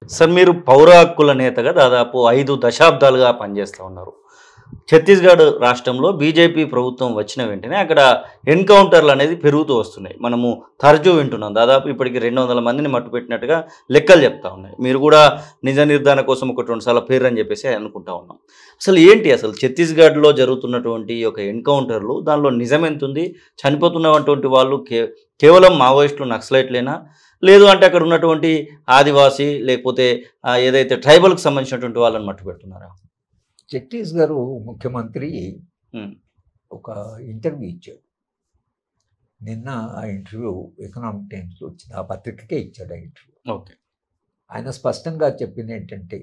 Sir మీరు పౌర హక్కుల నేతగా దాదాపు ఐదు దశాబ్దాలుగా పనిచేస్తూ ఉన్నారు ఛత్తీస్గఢ్ రాష్ట్రంలో బీజేపీ ప్రభుత్వం వచ్చిన వెంటనే అక్కడ ఎన్కౌంటర్లు అనేది పెరుగుతూ వస్తున్నాయి మనము తరచూ వింటున్నాం దాదాపు ఇప్పటికి రెండు వందల మందిని మట్టుపెట్టినట్టుగా లెక్కలు చెప్తా ఉన్నాయి మీరు కూడా నిజ నిర్ధారణ కోసం ఒకటి రెండు సార్లు పేరు అని చెప్పేసి అనుకుంటా ఉన్నాం అసలు ఏంటి అసలు ఛత్తీస్గఢ్లో జరుగుతున్నటువంటి ఈ యొక్క ఎన్కౌంటర్లు దానిలో నిజం ఎంత ఉంది చనిపోతున్నటువంటి వాళ్ళు కే కేవలం మావోయిస్టులు నక్సలైట్లేనా లేదు అంటే అక్కడ ఉన్నటువంటి ఆదివాసీ లేకపోతే ఆ, ఏదైతే ట్రైబల్కి సంబంధించినటువంటి వాళ్ళని మట్టు పెడుతున్నారా జగదీష్ గారు ముఖ్యమంత్రి ఉమ్, ఒక ఇంటర్వ్యూ ఇచ్చాడు నిన్న ఆ ఇంటర్వ్యూ ఎకనామిక్ టైమ్స్లో వచ్చింది ఆ పత్రికకే ఇచ్చాడు ఆ ఇంటర్వ్యూ ఓకే ఆయన స్పష్టంగా చెప్పింది ఏంటంటే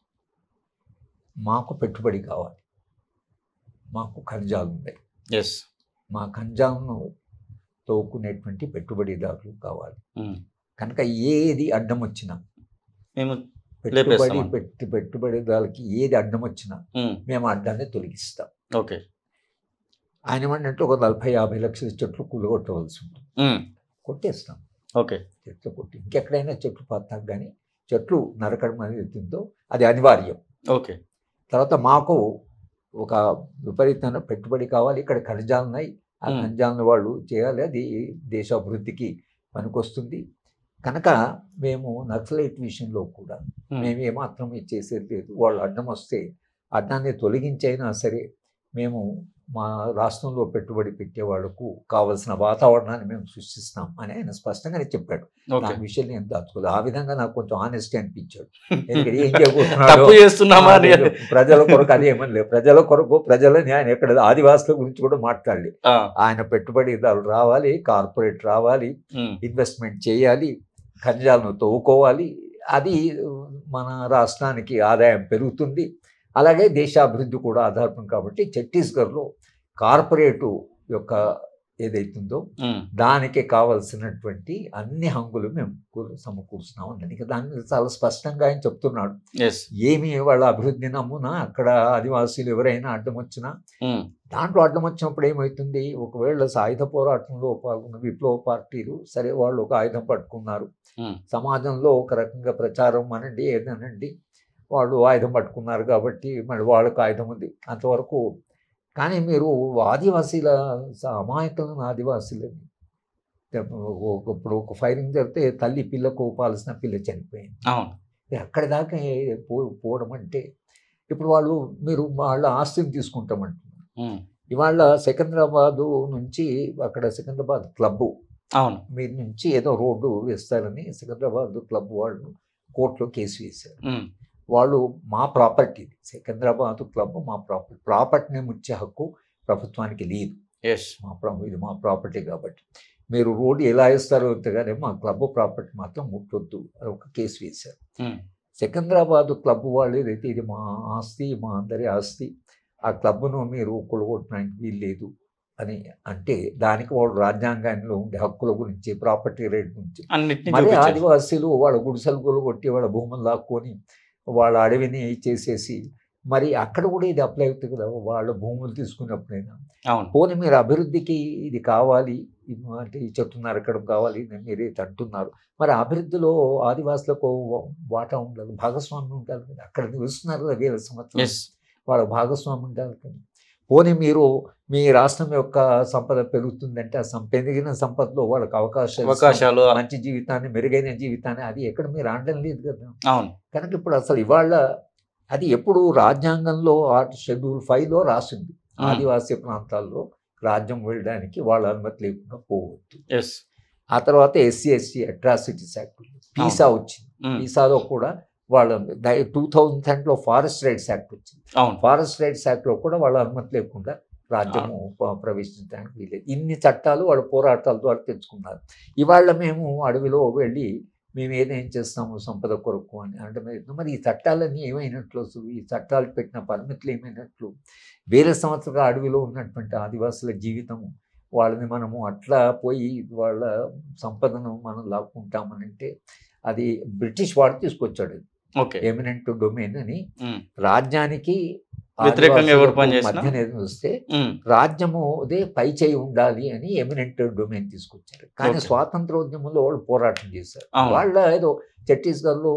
మాకు పెట్టుబడి కావాలి మాకు ఖనిజాలు ఉన్నాయి ఎస్ మా ఖనిజాలను తోకునేటువంటి పెట్టుబడిదారులు కావాలి కనుక ఏది అడ్డం వచ్చినా మేము పెట్టుబడి లేపేస్తామా? పెట్టి పెట్టుబడిదారులకి ఏది అడ్డం వచ్చినా ఉమ్, మేము ఆ అడ్డాన్ని తొలగిస్తాం ఓకే ఆయన ఏమంటే ఒక నలభై యాభై లక్షల చెట్లు కూలగొట్టవలసి ఉంటుంది ఉమ్, కొట్టేస్తాం ఓకే చెట్లు కొట్టి ఇంకెక్కడైనా చెట్లు పాతాం కానీ చెట్లు నరకడం అనేది తిందో అది అనివార్యం ఓకే తర్వాత మాకు ఒక విపరీతమైన పెట్టుబడి కావాలి ఇక్కడ ఖనిజాలు ఉన్నాయి ఆ Hmm. ఖనిజాలను వాళ్ళు చేయాలి అది దేశ అభివృద్ధికి పనికొస్తుంది కనుక మేము నక్సలైట్ విషయంలో కూడా ఉమ్, మేము ఏమాత్రం ఇది చేసేది లేదు వాళ్ళు అడ్డం వస్తే అడ్డాన్ని తొలగించైనా సరే మేము మా రాష్ట్రంలో పెట్టుబడి పెట్టే వాళ్ళకు కావలసిన వాతావరణాన్ని మేము సృష్టిస్తాం అని ఆయన స్పష్టంగానే చెప్పాడు ఓకే దాని విషయం నేను దాచుకోలేదు ఆ విధంగా నాకు కొంచెం ఆనెస్టీ అనిపించాడు ఎందుకంటే ఏం చేయబోతున్నాడో తప్పు చేస్తున్నామా అని ఆ, ప్రజల కొరకు అది ఏమని లేదు ప్రజల కొరకు ప్రజలని ఆయన ఎక్కడ ఆదివాసుల గురించి కూడా మాట్లాడాలి ఆ, ఆయన పెట్టుబడిదారులు రావాలి కార్పొరేట్ రావాలి ఉమ్, ఇన్వెస్ట్మెంట్ చేయాలి ఖనిజాలను తవ్వుకోవాలి అది మన రాష్ట్రానికి ఆదాయం పెరుగుతుంది అలాగే దేశాభివృద్ధి కూడా ఆధారపడి కాబట్టి ఛత్తీస్గఢ్లో కార్పొరేటు యొక్క ఏదైతుందో ఉమ్, దానికి కావలసినటువంటి అన్ని హంగులు మేము కూ- సమకూరుస్తున్నాం అన్నది ఇక దాని మీద చాలా స్పష్టంగా ఆయన చెప్తున్నాడు ఎస్ ఏమి వాళ్ళ అభివృద్ధి నమ్మునా అక్కడ ఆదివాసీలు ఎవరైనా అడ్డం వచ్చినా ఉమ్, దాంట్లో అడ్డం వచ్చినప్పుడు ఏమవుతుంది ఒకవేళ సాయుధ పోరాటంలో పాల్గొన్న విప్లవ పార్టీలు సరే వాళ్ళు ఒక ఆయుధం పట్టుకున్నారు ఉమ్, సమాజంలో ఒక రకంగా ప్రచారం అనండి ఏదనండి వాళ్ళు ఆయుధం పట్టుకున్నారు కాబట్టి మరి వాళ్ళకు ఆయుధం ఉంది అంతవరకు కానీ మీరు ఆదివాసీల స- అమాయకులను ఆదివాసీలని ఒక- ఇప్పుడు ఒక ఫైరింగ్ జరిగితే తల్లి పిల్లకు పాల్సిన పిల్ల చనిపోయింది అవును అక్కడి దాకా ఏ- పో పోవడం అంటే ఇప్పుడు వాళ్ళు మీరు వాళ్ళ ఆస్తిని తీసుకుంటామంటున్నారు ఉమ్, ఇవాళ సికింద్రాబాదు నుంచి అక్కడ సికింద్రాబాద్ క్లబ్ అవును మీ నుంచి ఏదో రోడ్డు వేస్తారని సికింద్రాబాద్ క్లబ్ వాళ్ళు కోర్టులో కేసు వేశారు ఉమ్, వాళ్ళు మా ప్రాపర్టీ సికింద్రాబాద్ క్లబ్ మా ప్రాపర్టీ ప్రాపర్టీని ముచ్చే హక్కు ప్రభుత్వానికి లేదు ఎస్ మా ప్రా ఇది మా ప్రాపర్టీ కాబట్టి మీరు రోడ్డు ఎలా వేస్తారో కానీ మా క్లబ్ ప్రాపర్టీ మాత్రం ముట్టొద్దు అని ఒక కేసు వేశారు ఉమ్, సికింద్రాబాద్ క్లబ్ వాళ్ళు ఏదైతే ఇది మా ఆస్తి మా అందరి ఆస్తి ఆ క్లబ్ను మీరు కొలగొట్టడానికి వీలు లేదు అని అంటే దానికి వాళ్ళు రాజ్యాంగంలో ఉండే హక్కుల గురించి ప్రాపర్టీ రైట్ గురించి అన్నిటిని మరి చూపించారు ఆదివాసీలు వాళ్ళ గుడిసెలు కొట్టి వాళ్ళ భూములు లాక్కొని వాళ్ళ అడవిని చేసేసి మరి అక్కడ కూడా ఇది అప్లై అవుతుంది కదా వాళ్ళ భూములు తీసుకున్నప్పుడైనా అవును పోనీ మీరు అభివృద్ధికి ఇది కావాలి ఇది అంటే ఈ చెట్టు నరకడం కావాలి అని మీరు ఇది అంటున్నారు మరి అభివృద్ధిలో ఆదివాసులకు వాటా ఉండాలి భాగస్వామ్యం ఉండాలి కదా అక్కడ నిలుస్తున్నారు కదా వేల సంవత్సరాలు ఎస్ వాళ్ళ భాగస్వామ్యం ఉండాలి కదా పోనీ మీరు మీ రాష్ట్రం యొక్క సంపద పెరుగుతుందంటే ఆ సం- పెరిగిన సంపదలో వాళ్ళకి అవకాశాలు అవకాశాలు మంచి జీవితాన్ని మెరుగైన జీవితాన్ని అది ఎక్కడ మీరు ఆడడం లేదు కదా అవును కనుక ఇప్పుడు అసలు ఇవాళ అది ఎప్పుడు రాజ్యాంగంలో ఆర్ట్ షెడ్యూల్ ఫైవ్లో రాసింది Hmm. ఆదివాసీ ప్రాంతాల్లో రాజ్యం వెళ్ళడానికి వాళ్ళ అనుమతి లేకుండా పోవద్దు ఎస్ ఆ తర్వాత SC ST atrocities act PESA వచ్చింది ఉమ్, పీసాలో కూడా వాళ్ళ టూ థౌజండ్ టెన్లో ఫారెస్ట్ రైట్స్ యాక్ట్ వచ్చింది అవును ఫారెస్ట్ రైట్స్ యాక్ట్లో కూడా వాళ్ళ అనుమతి లేకుండా రాజ్యము ప- ప్రవేశించడానికి వీలేదు ఇన్ని చట్టాలు వాళ్ళ పోరాటాల ద్వారా తెచ్చుకున్నారు ఇవాళ మేము అడవిలో వెళ్ళి మేము ఏదేం చేస్తాము సంపద కొరకు అని అంటే మరి మరి ఈ చట్టాలన్నీ ఏమైనట్లు అసలు ఈ చట్టాలు పెట్టిన పరిమితులు ఏమైనట్లు వేల సంవత్సరాల అడవిలో ఉన్నటువంటి ఆదివాసుల జీవితము వాళ్ళని మనము అట్లా పోయి వాళ్ళ సంపదను మనం లాక్కుంటామని అంటే అది బ్రిటిష్ వాడు తీసుకొచ్చాడు ఓకే ఎమినెంట్ డొమైన్ అని ఉమ్, రాజ్యానికి వ్యతిరేకంగా ఎవరు ఆదివాసులకు పనిచేసినా? మధ్యన ఏదైనా వస్తే ఉమ్, రాజ్యము అదే పై చేయి ఉండాలి అని ఎమినెంట్ డొమైన్ తీసుకొచ్చారు కానీ Okay. స్వాతంత్రోద్యమంలో వాళ్ళు పోరాటం చేశారు అవును. వాళ్ళ ఏదో ఛత్తీస్గఢ్లో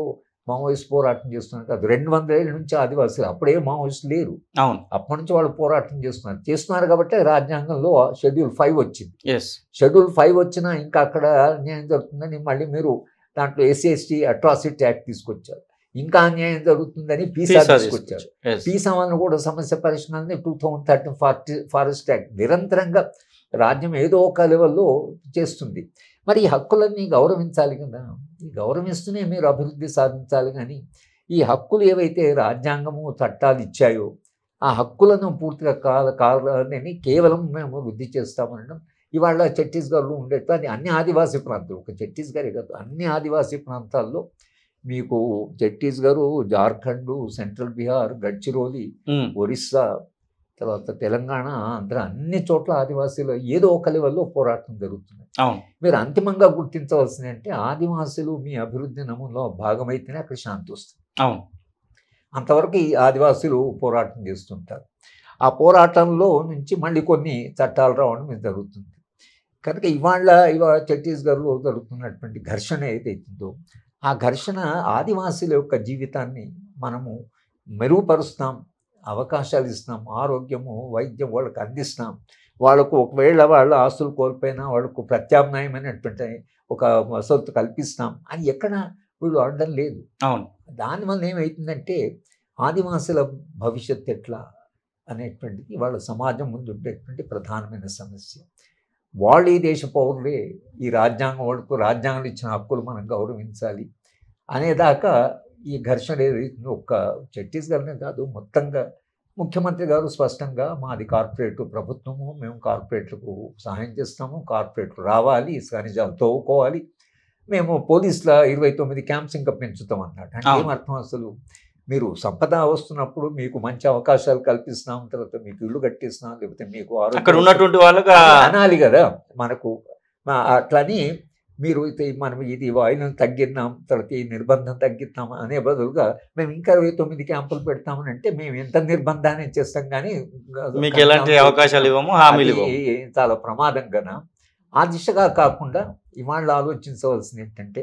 మావోయిస్ట్ పోరాటం చేస్తున్నారు కాదు రెండు వందల ఏళ్ళ నుంచి ఆదివాసులు అప్పుడే మావోయిస్ట్ లేరు అవును అప్పటి నుంచి వాళ్ళు పోరాటం చేస్తున్నారు చేస్తున్నారు కాబట్టి రాజ్యాంగంలో షెడ్యూల్ ఫైవ్ వచ్చింది ఎస్ షెడ్యూల్ ఫైవ్ వచ్చినా ఇంకా అక్కడ అన్యాయం జరుగుతుందని మళ్ళీ మీరు దాంట్లో ఎస్సీ ఎస్టీ అట్రాసిటీ యాక్ట్ తీసుకొచ్చారు ఇంకా అన్యాయం జరుగుతుందని పీసా తీసుకొచ్చారు పీసా వలన కూడా సమస్య పరిష్కారాన్ని two thousand thirteen forty forest act నిరంతరంగా రాజ్యం ఏదో ఒక లెవెల్లో చేస్తుంది మరి ఈ హక్కులన్నీ గౌరవించాలి కదా ఈ గౌరవిస్తూనే మీరు అభివృద్ధి సాధించాలి కానీ ఈ హక్కులు ఏవైతే రాజ్యాంగము చట్టాలు ఇచ్చాయో ఆ హక్కులను పూర్తిగా కాల కాలని కేవలం మేము వృద్ధి చేస్తామనడం ఇవాళ ఛత్తీస్గఢ్లో ఉండేట్టు అది అన్ని ఆదివాసీ ప్రాంతాలు ఒక ఛత్తీస్గఢే కాదు అన్ని ఆదివాసీ ప్రాంతాల్లో మీకు ఛత్తీస్గఢ్ జార్ఖండ్ సెంట్రల్ బీహార్ గడ్చిరోలి ఒరిస్సా తర్వాత తెలంగాణ ఆంధ్ర అన్ని చోట్ల ఆదివాసీలు ఏదో ఒక లెవెల్లో పోరాటం జరుగుతుంది అవును మీరు అంతిమంగా గుర్తించవలసింది అంటే ఆదివాసులు మీ అభివృద్ధి నమూలో భాగమైతేనే అక్కడ శాంతి వస్తుంది అవును అంతవరకు ఈ ఆదివాసులు పోరాటం చేస్తుంటారు ఆ పోరాటంలో నుంచి మళ్ళీ కొన్ని చట్టాలు రావడం ఇది జరుగుతుంది కనుక ఇవాళ ఇవాళ ఛత్తీస్గఢ్లో జరుగుతున్నటువంటి ఘర్షణ ఏదైతుందో ఆ ఘర్షణ ఆదివాసుల యొక్క జీవితాన్ని మనము మెరుగుపరుస్తాం అవకాశాలు ఇస్తాం ఆరోగ్యము వైద్యం వాళ్ళకి అందిస్తాం వాళ్ళకు ఒకవేళ వాళ్ళ ఆస్తులు కోల్పోయినా వాళ్ళకు ప్రత్యామ్నాయమైనటువంటి ఒక వసతి కల్పిస్తాం అని ఎక్కడ వీళ్ళు అనడం లేదు అవును దానివల్ల ఏమవుతుందంటే ఆదివాసుల భవిష్యత్ ఎట్లా అనేటువంటిది వాళ్ళ సమాజం ముందు ఉండేటువంటి ప్రధానమైన సమస్య వాళ్ళు ఈ దేశ పౌరులే ఈ రాజ్యాంగం వాళ్ళకు రాజ్యాంగం ఇచ్చిన హక్కులు మనం గౌరవించాలి అనేదాకా ఈ ఘర్షణ ఏదైతుందో ఒక్క ఛత్తీస్గఢ్నే కాదు మొత్తంగా ముఖ్యమంత్రి గారు స్పష్టంగా మాది కార్పొరేట్ ప్రభుత్వము మేము కార్పొరేట్లకు సహాయం చేస్తాము కార్పొరేట్లు రావాలి ఖనిజాలు తవ్వుకోవాలి మేము పోలీసుల ఇరవై తొమ్మిది క్యాంప్స్ ఇంకా పెంచుతాం అన్నట్టు అంటే అవును. ఏమర్థం అసలు మీరు సంపద వస్తున్నప్పుడు మీకు మంచి అవకాశాలు కల్పిస్తున్నాం తర్వాత మీకు ఇల్లు కట్టిస్తున్నాం లేకపోతే మీకు ఆరోగ్యం అక్కడ ఉన్నటువంటి వాళ్ళకి ఆ- అది అనాలి కదా మనకు మా- అట్లని మీరు అయితే మనం ఇది వాయిల్ని తగ్గిద్దాం తర్వాత ఈ నిర్బంధం తగ్గిద్దాం అనే బదులుగా మేము ఇంకా ఇరవై తొమ్మిది క్యాంపులు పెడతామని అంటే మేము ఎంత నిర్బంధాన్ని చేస్తాం కానీ మీకు ఎలాంటి అవకాశాలు ఇవ్వము హామీలు అది ఇవ్వము చాలా ప్రమాదం కదా ఆ దిశగా కాకుండా ఇవాళ ఆలోచించవలసింది ఏంటంటే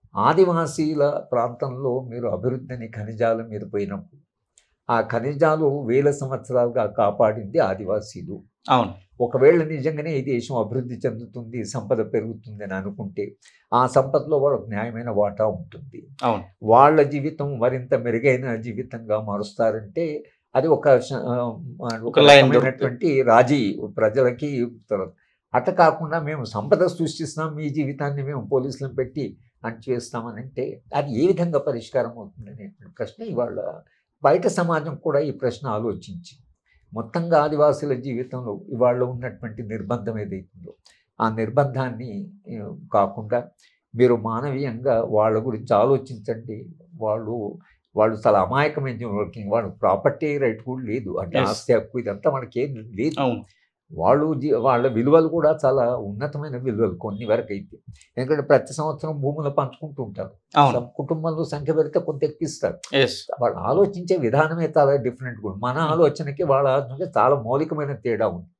ఆదివాసీల ప్రాంతంలో మీరు అభివృద్ధిని ఖనిజాల మీద పోయినప్పుడు ఆ ఖనిజాలు వేల సంవత్సరాలుగా కాపాడింది ఆదివాసీలు అవును ఒకవేళ నిజంగానే ఈ దేశం అభివృద్ధి చెందుతుంది సంపద పెరుగుతుంది అని అనుకుంటే ఆ సంపదలో వాళ్ళకు న్యాయమైన వాటా ఉంటుంది అవును వాళ్ళ జీవితం మరింత మెరుగైన జీవితంగా మారుస్తారంటే అది ఒక శ- ఆ, ఒక ఒక లైన్ రకమైనటువంటి రాజీ ప్రజలకి తర్వాత అట్లా కాకుండా మేము సంపద సృష్టిస్తున్నాం మీ జీవితాన్ని మేము పోలీసులను పెట్టి అణచివేస్తామని అంటే అది ఏ విధంగా పరిష్కారం అవుతుంది అనేటువంటి ప్రశ్న ఇవాళ బయట సమాజం కూడా ఈ ప్రశ్న ఆలోచించి మొత్తంగా ఆదివాసుల జీవితంలో ఇవాళ ఉన్నటువంటి నిర్బంధం ఏదైతుందో ఆ నిర్బంధాన్ని ఆ, కాకుండా మీరు మానవీయంగా వాళ్ళ గురించి ఆలోచించండి వాళ్ళు వాళ్ళు చాలా అమాయకమైన వాళ్ళకి వాళ్ళు ప్రాపర్టీ రైట్ కూడా లేదు అంటే Yes. ఆస్తి హక్కు ఇదంతా మనకి ఏం లేదు అవును వాళ్ళు జీ వాళ్ళ విలువలు కూడా చాలా ఉన్నతమైన విలువలు కొన్ని వరకు అయితే ఎందుకంటే ప్రతి సంవత్సరం భూములు పంచుకుంటూ ఉంటారు అవును some కుటుంబంలో సంఖ్య పెడితే కొంత ఎక్కిస్తారు ఎస్ వాళ్ళు ఆలోచించే విధానమే చాలా డిఫరెంట్ కూడా మన ఆలోచనకి వాళ్ళ ఆలోచనకి చాలా మౌలికమైన తేడా ఉంది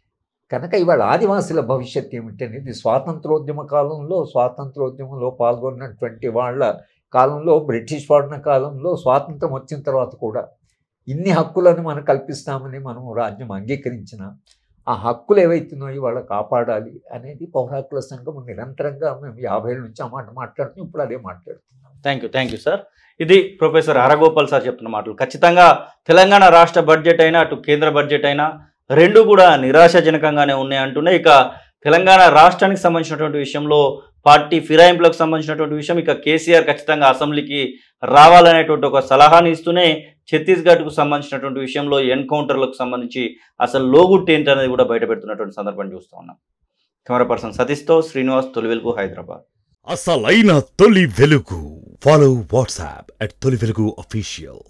కనుక ఇవాళ ఆదివాసుల భవిష్యత్ ఏమిటి అనేది స్వాతంత్రోద్యమ కాలంలో స్వాతంత్రోద్యమంలో పాల్గొన్నటువంటి వాళ్ళ కాలంలో బ్రిటిష్ వాడిన కాలంలో స్వాతంత్రం వచ్చిన తర్వాత కూడా ఇన్ని హక్కులను మనం కల్పిస్తామని మనం రాజ్యం అంగీకరించిన ఆ హక్కులు ఏవైతున్నాయో ఇవాళ కాపాడాలి అనేది పౌర హక్కుల సంఘం నిరంతరంగా మేము యాభై ఏళ్ళ నుంచి ఆ మాట మాట్లాడుతున్నాం ఇప్పుడు అదే మాట్లాడుతున్నాం thank you thank you sir ఇది ప్రొఫెసర్ హరగోపాల్ సార్ చెప్తున్న మాటలు ఖచ్చితంగా తెలంగాణ రాష్ట్ర బడ్జెట్ అయినా అటు కేంద్ర బడ్జెట్ అయినా రెండు కూడా నిరాశాజనకంగానే ఉన్నాయి అంటున్నాయి ఇక తెలంగాణ రాష్ట్రానికి సంబంధించినటువంటి విషయంలో పార్టీ ఫిరాయింపులకు సంబంధించినటువంటి విషయం ఇక కేసీఆర్ ఖచ్చితంగా అసెంబ్లీకి రావాలనేటువంటి ఒక సలహాని ఇస్తూనే ఛత్తీస్గఢ్కు సంబంధించినటువంటి విషయంలో ఎన్కౌంటర్లకు సంబంధించి అసలు లోగుట్ ఏంటి అనేది కూడా బయట పెడుతున్నటువంటి సందర్భం చూస్తూ ఉన్నాం కెమెరా పర్సన్ సతీష్తో శ్రీనివాస్ తొలివెలుగు హైదరాబాద్ అసలైన తొలి వెలుగు ఫాలో వాట్సాప్ అట్ తొలి వెలుగు అఫీషియల్